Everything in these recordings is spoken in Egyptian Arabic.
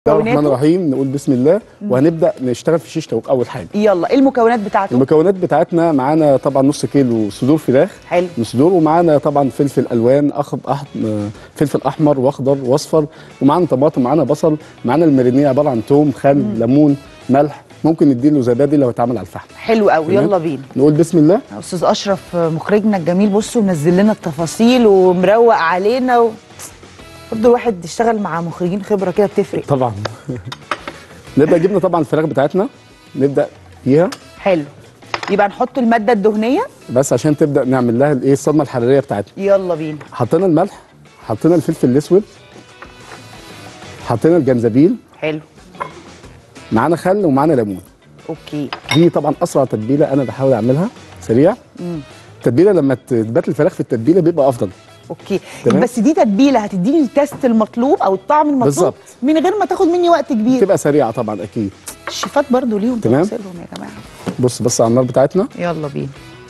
بسم الله الرحمن مكوناته؟ الرحيم نقول بسم الله وهنبدا نشتغل في شيش توك اول حاجه يلا ايه المكونات بتاعته المكونات بتاعتنا معانا طبعا نص كيلو صدور فراخ حلو نص صدور ومعانا طبعا فلفل الوان أخ... أح... فلفل احمر واخضر واصفر ومعانا طماطم معانا بصل معانا المارينيه عباره عن توم خل ليمون ملح ممكن نديله زبادي لو اتعمل على الفحم حلو قوي تمام. يلا بينا نقول بسم الله استاذ اشرف مخرجنا الجميل بصوا منزل لنا التفاصيل ومروق علينا و... برضه الواحد يشتغل مع مخرجين خبره كده بتفرق طبعا نبدا جبنا طبعا الفراخ بتاعتنا نبدا فيها حلو يبقى نحط الماده الدهنيه بس عشان تبدا نعمل لها الايه الصدمه الحراريه بتاعتنا يلا بينا حطينا الملح حطينا الفلفل الاسود حطينا الجنزبيل حلو معانا خل ومعانا ليمون اوكي دي طبعا اسرع تتبيله انا بحاول اعملها سريع التتبيله لما تبات الفراخ في التتبيله بيبقى افضل اوكي تمام. بس دي تتبيله هتديني التست المطلوب او الطعم المطلوب بالظبط. من غير ما تاخد مني وقت كبير تبقى سريعه طبعا اكيد الشيفات برضو ليهم تمام. تفاصيلهم يا جماعه بص بص على النار بتاعتنا يلا بينا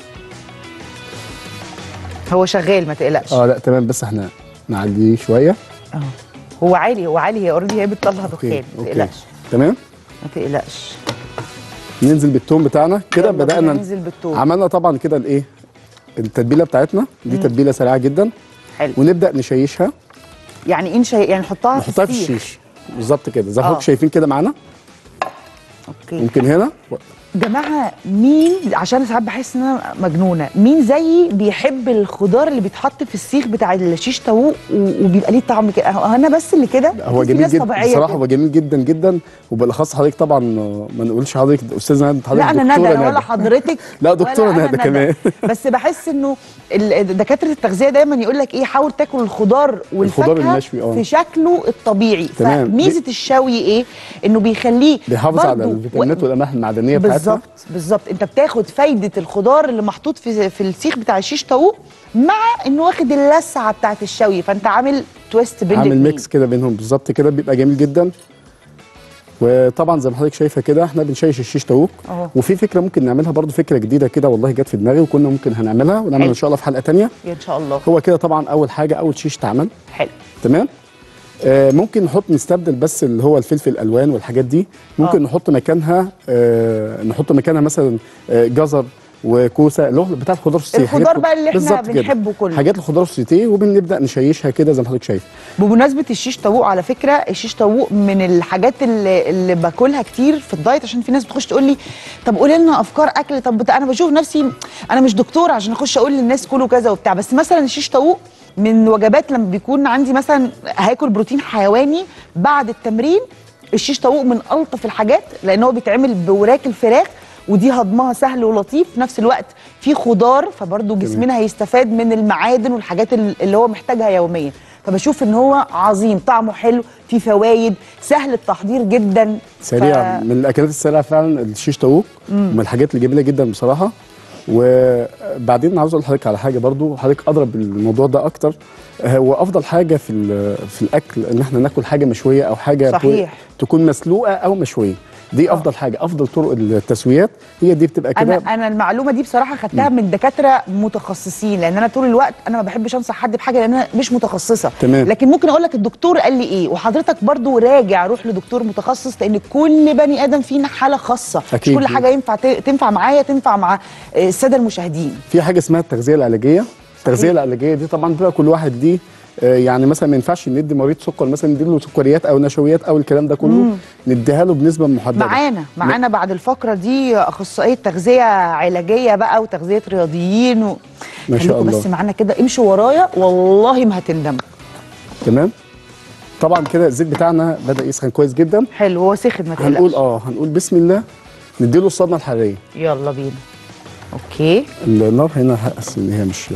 هو شغال ما تقلقش اه لا تمام بس احنا نعليه شويه اه هو عالي هو عالي هي اوريدي هي بتطلع دخان اوكي ما اوكي تقلقش تمام ما تقلقش ننزل بالثوم بتاعنا كده يلا بينا بدانا ننزل بالثوم. عملنا طبعا كده الايه التتبيله بتاعتنا دي تتبيله سريعه جدا حلو ونبدا نشيشها يعني ايه نشي... يعني نحطها نحطها في السيخ. الشيش بالظبط كده زي ما آه. حضرتك شايفين كده معانا اوكي ممكن هنا جماعه مين عشان ساعات بحس ان انا مجنونه مين زيي بيحب الخضار اللي بيتحط في السيخ بتاع الشيش طاووق و- وبيبقى ليه طعم كده هو انا بس اللي كده هو في جميل ناس جدا طبيعية بصراحه كده. هو جميل جدا جدا وبالاخص حضرتك طبعا ما نقولش حضرتك استاذه ندى حضرتك لا انا ندى دكتورة أنا ولا حضرتك لا، دكتورة ولا أنا ندى كمان. بس بحس انه ال- دكاتره التغذيه دايما يقول لك ايه حاول تاكل الخضار والفاكهه المشوي، آه. في شكله الطبيعي تمام. فميزه الشوي ايه انه بيخليه بيحافظ على برضو الفيتامينات و- والاملاح المعدنيه بتاعتنا بالظبط بالظبط انت بتاخد فايده الخضار اللي محطوط في في السيخ بتاع الشيش طاووق مع انه واخد اللسعه بتاعت الشوي فانت عامل تويست بين عامل الاتنين. ميكس كده بينهم بالظبط كده بيبقى جميل جدا وطبعا زي ما حضرتك شايفه كده احنا بنشيش الشيش طاووق أهو. وفي فكره ممكن نعملها برضو فكره جديده كده والله جت في دماغي وكنا ممكن هنعملها ونعملها حلو. ان شاء الله في حلقه تانية ان شاء الله هو كده طبعا اول حاجه اول شيش اتعمل حلو تمام آه ممكن نحط نستبدل بس اللي هو الفلفل الالوان والحاجات دي ممكن آه. آه. نحط مكانها آه نحط مكانها مثلا آه جزر وكوسه اللي هو بتاع الخضار السوتيه الخضار حاجات- بقى اللي احنا بالظبط كده. بنحبه كله. حاجات الخضار السوتيه وبنبدا نشيشها كده زي ما حضرتك شايف بمناسبه الشيش طاووق على فكره الشيش طاووق من الحاجات اللي, اللي باكلها كتير في الدايت عشان في ناس بتخش تقول لي طب قولي لنا افكار اكل طب بت- انا بشوف نفسي انا مش دكتور عشان اخش اقول للناس كلوا كذا وبتاع بس مثلا الشيش طاووق من وجبات لما بيكون عندي مثلا هاكل بروتين حيواني بعد التمرين الشيش طاووق من الطف الحاجات لان هو بيتعمل بوراك الفراخ ودي هضمها سهل ولطيف في نفس الوقت في خضار فبرضه جسمنا هيستفاد من المعادن والحاجات ال- اللي هو محتاجها يوميا فبشوف ان هو عظيم طعمه حلو فيه فوايد سهل التحضير جدا سريع ف... من الاكلات السريعه فعلا الشيش طاووق ومن الحاجات الجميله جدا بصراحه وبعدين عاوز اقول لحضرتك على حاجه برضو حضرتك اضرب الموضوع ده اكتر هو افضل حاجه في ال- في الاكل ان احنا ناكل حاجه مشويه او حاجه صحيح. تكون مسلوقه او مشويه دي افضل حاجه افضل طرق التسويات هي دي بتبقى كده انا انا المعلومه دي بصراحه خدتها من دكاتره متخصصين لان انا طول الوقت انا ما بحبش انصح حد بحاجه لان انا مش متخصصه تمام. لكن ممكن اقول لك الدكتور قال لي ايه وحضرتك برضو راجع روح لدكتور متخصص لان كل بني ادم فينا حاله خاصه أكيد. مش كل حاجه ينفع ت- تنفع معايا تنفع مع آه، الساده المشاهدين في حاجه اسمها التغذيه العلاجيه التغذيه العلاجيه دي طبعا بيبقى كل واحد ليه آه، يعني مثلا ما ينفعش ندي مريض سكر مثلا نديله سكريات او نشويات او الكلام ده كله نديها له بنسبه محدده معانا معانا بعد الفقره دي اخصائيه تغذيه علاجيه بقى وتغذيه رياضيين و... ما شاء خليكم الله. بس معانا كده امشوا ورايا والله ما هتندموا تمام طبعا كده الزيت بتاعنا بدا يسخن كويس جدا حلو هو سخن ما هنقول تقلقش اه هنقول بسم الله نديله الصدمه الحراريه يلا بينا اوكي النار هنا هقس ان هي مش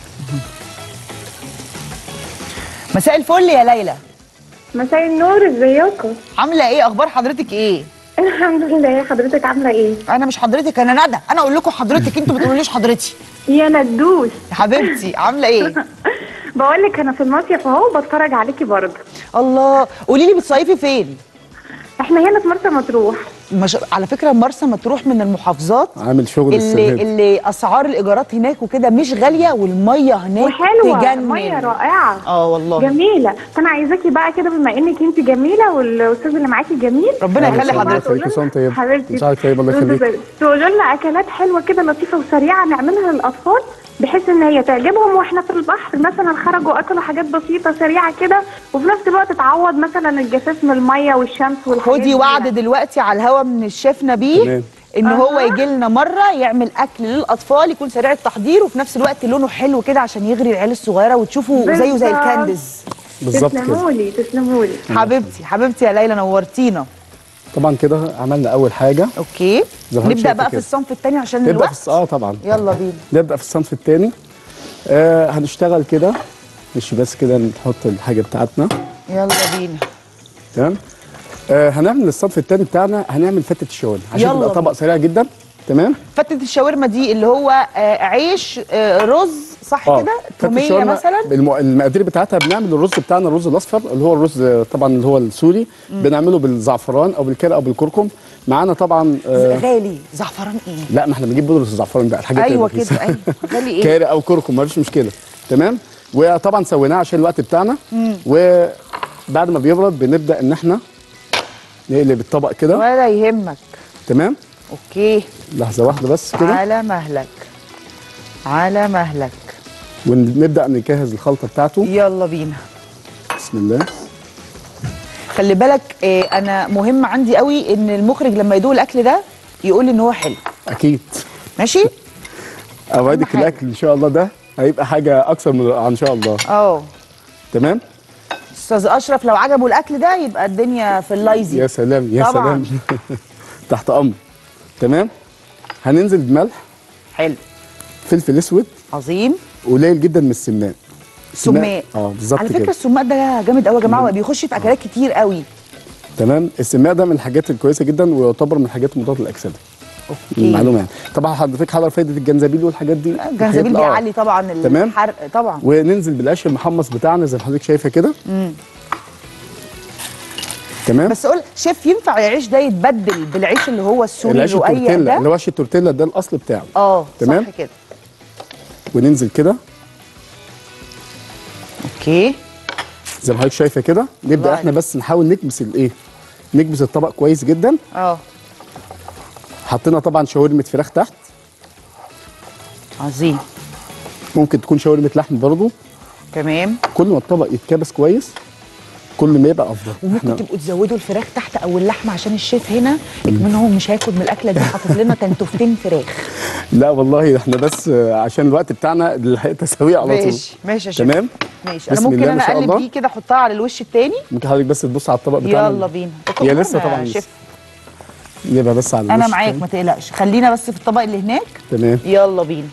مساء الفل يا ليلى مساء النور ازيكم عامله ايه اخبار حضرتك ايه الحمد لله حضرتك عامله ايه انا مش حضرتك انا ندى انا اقول لكم حضرتك انتوا ما تقولوليش حضرتي يا ندوس يا حبيبتي عامله ايه بقول لك انا في المصيف اهو بتفرج عليكي برضه الله قولي لي بتصيفي فين احنا هنا في مرسى مطروح مش... على فكره مرسى مطروح من المحافظات عامل شغل اللي السنة دي. اللي اسعار الايجارات هناك وكده مش غاليه والميه هناك وحلوه تجنن ميه رائعه اه والله جميله فانا عايزاكي بقى كده بما انك انت جميله والاستاذ اللي معاكي جميل ربنا الله يخلي يسلمك. حضرتك يخليكي صوم طيب. حبيبتي مساعدك طيب، الله يخليك. تقولوا لنا اكلات حلوه كده لطيفه وسريعه نعملها للاطفال بحيث ان هي تعجبهم واحنا في البحر مثلا خرجوا اكلوا حاجات بسيطه سريعه كده وفي نفس الوقت تعوض مثلا الجفاف من الميه والشمس والحاجات خدي دي وعد يعني. دلوقتي على الهوا من الشيف نبيه تمام. ان هو أها. يجي لنا مره يعمل اكل للاطفال يكون سريع التحضير وفي نفس الوقت لونه حلو كده عشان يغري العيال الصغيره وتشوفوا زيه زي بالظبط. الكاندز بالظبط كده تسلموا لي تسلموا لي حبيبتي حبيبتي يا ليلى نورتينا طبعا كده عملنا اول حاجه اوكي زي ما حضرتك نبدا شايفة بقى في كده. الصنف الثاني عشان نبدا الوقت في اه طبعا يلا بينا نبدا في الصنف الثاني آه هنشتغل كده مش بس كده نحط الحاجه بتاعتنا يلا بينا تمام آه هنعمل الصنف الثاني بتاعنا هنعمل فتة الشاورما عشان يلا تبقى طبق بينا. سريع جدا تمام فتة الشاورما دي اللي هو آه، عيش آه، رز صح كده فتة توميه الشاورما مثلا الم- المقادير بتاعتها بنعمل الرز بتاعنا الرز الاصفر اللي هو الرز آه، طبعا اللي هو السوري بنعمله بالزعفران او بالكرع او بالكركم معانا طبعا آه غالي زعفران ايه لا ما احنا بنجيب بودره الزعفران بقى الحاجات ايوه الرخيصة. كده ايوه غالي ايه كاري او كركم مفيش مشكله تمام وطبعا سويناه عشان الوقت بتاعنا وبعد ما بيبرد بنبدا ان احنا نقلب الطبق كده ولا يهمك تمام اوكي لحظه واحده بس كده على مهلك على مهلك ونبدا نجهز الخلطه بتاعته يلا بينا بسم الله خلي بالك آه، انا مهم عندي قوي ان المخرج لما يدوق الاكل ده يقول ان هو حلو اكيد ماشي اوعدك حاجة. الاكل ان شاء الله ده هيبقى حاجه اكثر من رائعه ان شاء الله اه تمام استاذ اشرف لو عجبه الاكل ده يبقى الدنيا في اللايزي يا سلام يا طبعاً. سلام تحت امر تمام هننزل بملح حلو فلفل اسود عظيم قليل جدا من السماق سماق اه بالظبط على كده فكره السماق ده جامد قوي يا جماعه وبيخش في اكلات كتير قوي تمام السماق ده من الحاجات الكويسه جدا ويعتبر من الحاجات مضادة للاكسده اوكي المعلومه يعني طبعا حضرتك حضر فايده الجنزبيل والحاجات دي الجنزبيل الحاجات- آه. بيعلي طبعا تمام. الحرق طبعا وننزل بالعيش المحمص بتاعنا زي ما حضرتك شايفه كده تمام بس قول شيف ينفع العيش ده يتبدل بالعيش اللي هو السوري العيش الرقيق التورتيلا اللي ده هو عيش التورتيلا ده الاصل بتاعه اه تمام. صح كده وننزل كده اوكي زي ما حضرتك شايفه كده نبدا الله احنا بس نحاول نكبس الايه نكبس الطبق كويس جدا اه حطينا طبعا شاورمه فراخ تحت عظيم ممكن تكون شاورمه لحم برضو تمام كل ما الطبق يتكبس كويس كل ما يبقى افضل وممكن تبقوا تزودوا الفراخ تحت او اللحمه عشان الشيف هنا كمان هو مش هياكل من الاكله دي حاطط لنا تنتوفتين فراخ لا والله احنا بس آه، عشان الوقت بتاعنا الحقيقة تساويه على طول ماشي ماشي يا شيف تمام ماشي انا بسم ممكن الله انا ما شاء اقلب الله. دي كده احطها على الوش التاني ممكن حضرتك بس تبص على الطبق بتاعنا يلا بينا هي لسه أنا طبعا شيف لسه. نبقى بس على انا الوش معاك كده. ما تقلقش خلينا بس في الطبق اللي هناك تمام يلا بينا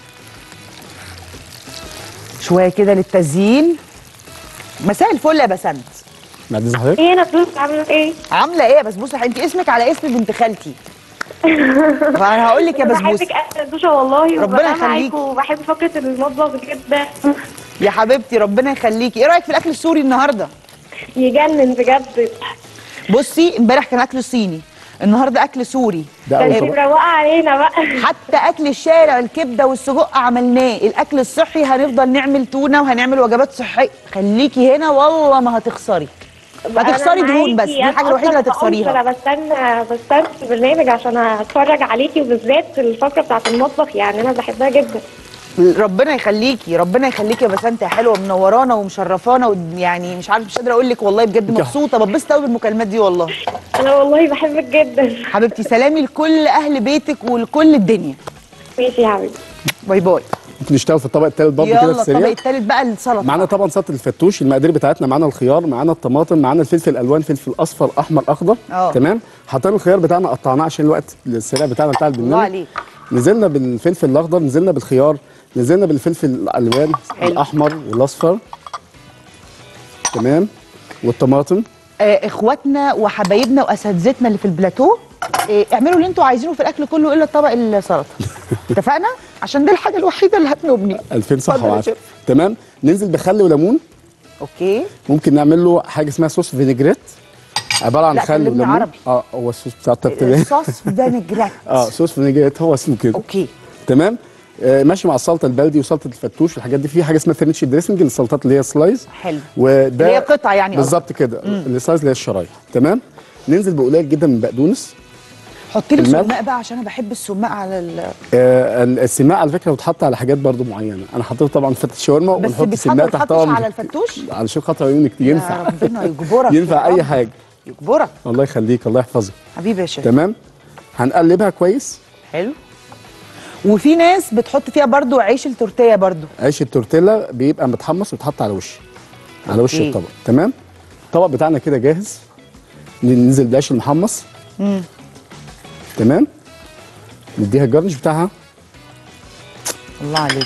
شويه كده للتزيين مساء الفل يا بسنت بعد اذن حضرتك ايه انا فلوس عامله ايه عامله ايه يا بسبوسه انت اسمك على اسم بنت خالتي فانا هقول لك يا بسبوسه بحبك انا دوشه والله ربنا وببقى يخليك. معاكوا وبحب فقره المطبخ جدا يا حبيبتي ربنا يخليكي ايه رايك في الاكل السوري النهارده يجنن بجد بصي امبارح كان اكل صيني النهارده اكل سوري ده اول انت طبق مروقه علينا بقى حتى اكل الشارع الكبده والسجق عملناه الاكل الصحي هنفضل نعمل تونه وهنعمل وجبات صحيه خليكي هنا والله ما هتخسري هتخسري أنا دهون بس معاكي. دي أنا الحاجه الوحيده اللي أصلاً هتخسريها انا بستنى بستنى البرنامج عشان اتفرج عليكي وبالذات الفقره بتاعت المطبخ يعني انا بحبها جدا ربنا يخليكي ربنا يخليكي يا بسنت يا حلوه منورانا ومشرفانا يعني مش عارف مش قادره اقول لك والله بجد مبسوطه ببسط قوي بالمكالمات دي والله انا والله بحبك جدا حبيبتي سلامي لكل اهل بيتك ولكل الدنيا ماشي يا حبيبي باي باي ممكن نشتغل في الطبق الثالث برضه كده في يلا الطبق السريع التالت بقى السلطه معانا طبعا سلطه الفتوش المقادير بتاعتنا معانا الخيار معانا الطماطم معانا الفلفل الالوان فلفل اصفر احمر اخضر اه. تمام حطينا الخيار بتاعنا قطعناه عشان الوقت السريع بتاعنا بتاع الله البرنامج عليك نزلنا بالفلفل الاخضر نزلنا بالخيار نزلنا بالفلفل الالوان حلو. الاحمر والاصفر تمام والطماطم آه، اخواتنا وحبايبنا واساتذتنا اللي في البلاتو آه، اعملوا اللي انتوا عايزينه في الاكل كله الا طبق السلطه اتفقنا عشان دي الحاجه الوحيده اللي هتنوبني 2000 صحه اتفضل يا وعافيه شيف. تمام ننزل بخل وليمون اوكي ممكن نعمل له حاجه اسمها صوص فينيجريت عباره عن لا، خل كلمني وليمون عربي. اه هو الصوص بتاع الترتيبات الصوص فينيجريت اه صوص فينيجريت هو اسمه كده اوكي تمام آه ماشي مع السلطه البلدي وسلطه الفتوش والحاجات دي في حاجه اسمها فرنش دريسنج السلطات اللي هي سلايز حلو وده اللي هي قطع يعني بالظبط كده السلايز اللي هي الشرايح تمام ننزل بقليل جدا من بقدونس حط لي الملح. سماق بقى عشان انا بحب السماق على ال... آه السماق على فكره بتحط على حاجات برضو معينه انا حطيت طبعا فتة شاورما بس ونحط بيتحط السماق ما تحتها تحطش على الفتوش علشان خاطر عيونك يا ينفع ربنا يجبرك ينفع يا اي رب. حاجه يجبرك الله يخليك الله يحفظك حبيبي يا شيخ تمام هنقلبها كويس حلو وفي ناس بتحط فيها برضو عيش التورتيه برضو عيش التورتيلا بيبقى متحمص ويتحط على وش على وش أوكي. الطبق تمام الطبق بتاعنا كده جاهز ننزل بالعيش المحمص تمام نديها الجرنش بتاعها الله عليك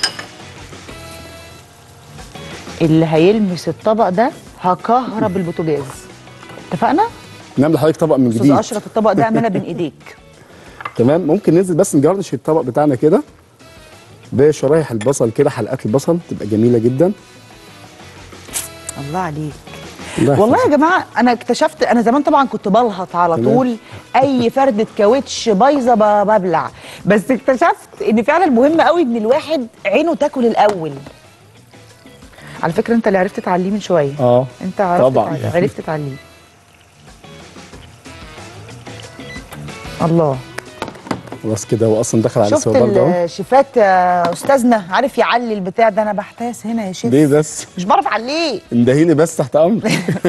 اللي هيلمس الطبق ده هكهرب البوتاجاز اتفقنا؟ نعمل لحضرتك طبق من استاذ جديد اشرف الطبق ده امانه بين ايديك تمام ممكن ننزل بس نجرنش الطبق بتاعنا كده بشرايح البصل كده حلقات البصل تبقى جميله جدا الله عليك الله والله يحفظك. يا جماعه انا اكتشفت انا زمان طبعا كنت بلهط على تمام. طول اي فرده كاوتش بايظه ب- ببلع بس اكتشفت ان فعلا مهم قوي ان الواحد عينه تاكل الاول على فكره انت اللي عرفت تعليه من شويه اه انت عرفت طبعاً. تعليه. عرفت تعليه الله خلاص كده هو اصلا دخل على شفت السوداء ده اهو الشيفات يا استاذنا عارف يعلي البتاع ده انا بحتاس هنا يا شيف ليه بس مش بعرف اعليه اندهيني بس تحت امر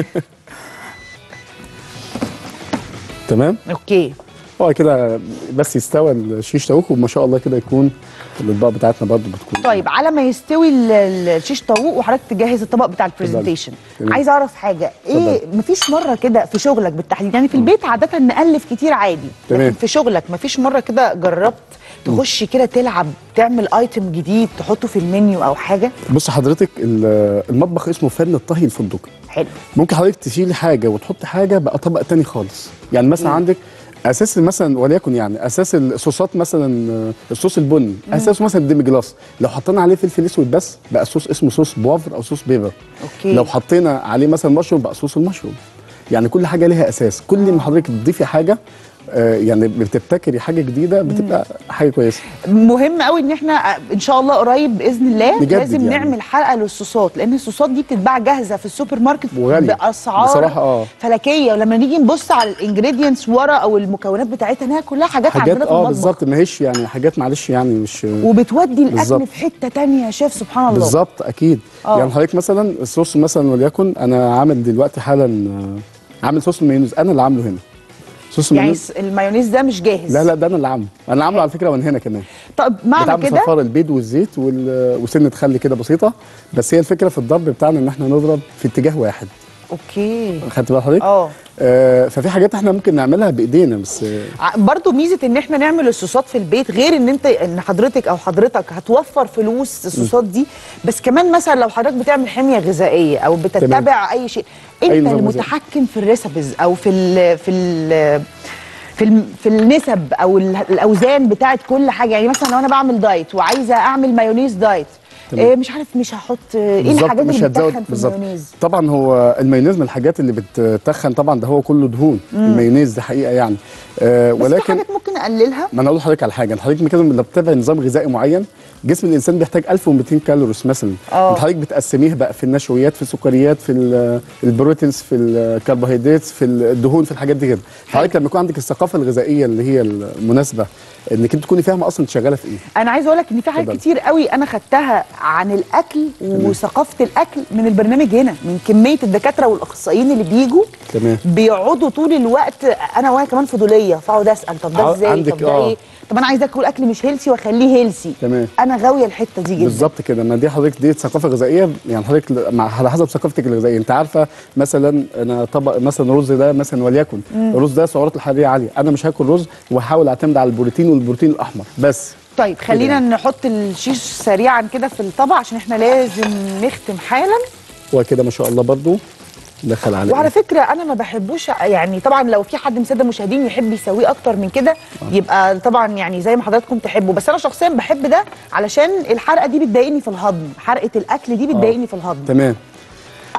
تمام اوكي هو كده بس يستوى الشيش تاوك وما شاء الله كده يكون الاطباق بتاعتنا برضو بتكون طيب على ما يستوي ال- ال- الشيش طاووق وحضرتك تجهز الطبق بتاع البرزنتيشن تمام. عايزه اعرف حاجه ايه مفيش مره كده في شغلك بالتحديد يعني في البيت عاده نالف كتير عادي لكن تمام. في شغلك مفيش مره كده جربت تخش كده تلعب تعمل ايتم جديد تحطه في المنيو او حاجه بص حضرتك ال- المطبخ اسمه فن الطهي الفندقي حلو ممكن حضرتك تشيلي حاجه وتحط حاجه بقى طبق تاني خالص يعني مثلا عندك اساس مثلا وليكن يعني اساس الصوصات مثلا آه، الصوص البني اساسه مثلا الديمي جلاس لو حطينا عليه فلفل اسود بس بقى صوص اسمه صوص بوافر او صوص بيبر اوكي لو حطينا عليه مثلا مشروم بقى صوص المشروم يعني كل حاجه ليها اساس كل ما حضرتك تضيفي حاجه آه، يعني بتبتكري حاجه جديده بتبقى حاجه كويسه مهم قوي ان احنا ان شاء الله قريب باذن الله نجدد لازم يعني. نعمل حلقه للصوصات لان الصوصات دي بتتباع جاهزه في السوبر ماركت وغالية. باسعار بصراحة آه. فلكيه ولما نيجي نبص على الانجريدينتس ورا او المكونات بتاعتها انها كلها حاجات, حاجات عندنا في اه المطبخ بالظبط ما هيش يعني حاجات معلش يعني مش وبتودي الاكل بالظبط. في حته تانية يا شيف سبحان الله بالظبط اكيد آه. يعني حضرتك مثلا الصوص مثلا وليكن انا عامل دلوقتي حالا آه، عامل صوص المايونيز انا اللي عامله هنا صوص يعني المايونيز س- المايونيز ده مش جاهز لا لا ده انا اللي عامله انا عامله على فكره من هنا كمان طب معنى بتعمل كده صفار البيض والزيت وال- وسنه خل كده بسيطه بس هي الفكره في الضرب بتاعنا ان احنا نضرب في اتجاه واحد اوكي خدت بال حضرتك اه آه ففي حاجات احنا ممكن نعملها بايدينا بس آه ع- برضو ميزه ان احنا نعمل الصوصات في البيت غير ان انت ان حضرتك او حضرتك هتوفر فلوس الصوصات دي بس كمان مثلا لو حضرتك بتعمل حميه غذائيه او بتتبع اي شيء انت أي نظام المتحكم في الريسبيز او في ال في ال في الم- في النسب او ال- الاوزان بتاعت كل حاجه يعني مثلا لو انا بعمل دايت وعايزه اعمل مايونيز دايت تمام. إيه مش عارف مش هحط ايه بالظبط الحاجات مش اللي هتزود بتتخن في بالظبط المايونيز طبعا هو المايونيز من الحاجات اللي بتتخن طبعا ده هو كله دهون المايونيز ده حقيقه يعني آه بس في ولكن حاجات ممكن اقللها ما انا اقول لحضرتك على حاجه حضرتك كده لما بتتابع نظام غذائي معين جسم الانسان بيحتاج 1200 كالوريز مثلا آه. انت حضرتك بتقسميه بقى في النشويات في السكريات في ال- البروتينز في الكربوهيدرات في الدهون في الحاجات دي كده حضرتك لما يكون عندك الثقافه الغذائيه اللي هي المناسبه انك انت تكوني فاهمه اصلا انت شغاله في ايه انا عايزه اقول لك ان في حاجات اتفضل. كتير قوي انا خدتها عن الاكل وثقافه الاكل من البرنامج هنا من كميه الدكاتره والاخصائيين اللي بيجوا تمام بيقعدوا طول الوقت انا وانا كمان فضوليه فاقعد اسال طب ده ع- ازاي عندك طب ده آه. ايه طب انا عايزه اكل اكل مش هيلسي واخليه هيلسي تمام انا غاويه الحته دي جدا بالظبط كده ما دي حضرتك دي ثقافه غذائيه يعني حضرتك ل- مع على حسب ثقافتك الغذائيه انت عارفه مثلا انا طبق مثلا رز ده مثلا وليكن الرز ده سعراته الحراريه عاليه انا مش هاكل رز واحاول اعتمد على البروتين والبروتين الاحمر بس طيب خلينا يعني. نحط الشيش سريعا كده في الطبق عشان احنا لازم نختم حالا هو كده ما شاء الله برضو دخل عليه وعلى فكره انا ما بحبوش يعني طبعا لو في حد من الساده المشاهدين يحب يسويه اكتر من كده يبقى طبعا يعني زي ما حضراتكم تحبوا بس انا شخصيا بحب ده علشان الحرقه دي بتضايقني في الهضم حرقه الاكل دي بتضايقني في الهضم تمام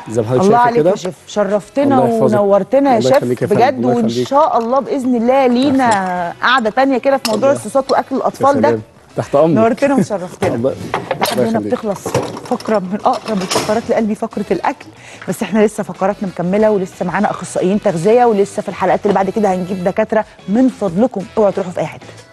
زي ما حضرتك الله شايفه عليك كده يا شيف شرفتنا الله يحفظك. ونورتنا يا الله شيف يخليك يا فندم. بجد الله وان يخليك. شاء الله باذن الله لينا قعده تانية كده في موضوع الله. الصوصات واكل يا الاطفال ده سلام. تحت امرك نورتنا وشرفتنا الله لحد الله هنا يخليك. بتخلص فقره من اقرب الفقرات لقلبي فقره الاكل بس احنا لسه فقراتنا مكمله ولسه معانا اخصائيين تغذيه ولسه في الحلقات اللي بعد كده هنجيب دكاتره من فضلكم اوعوا تروحوا في اي حته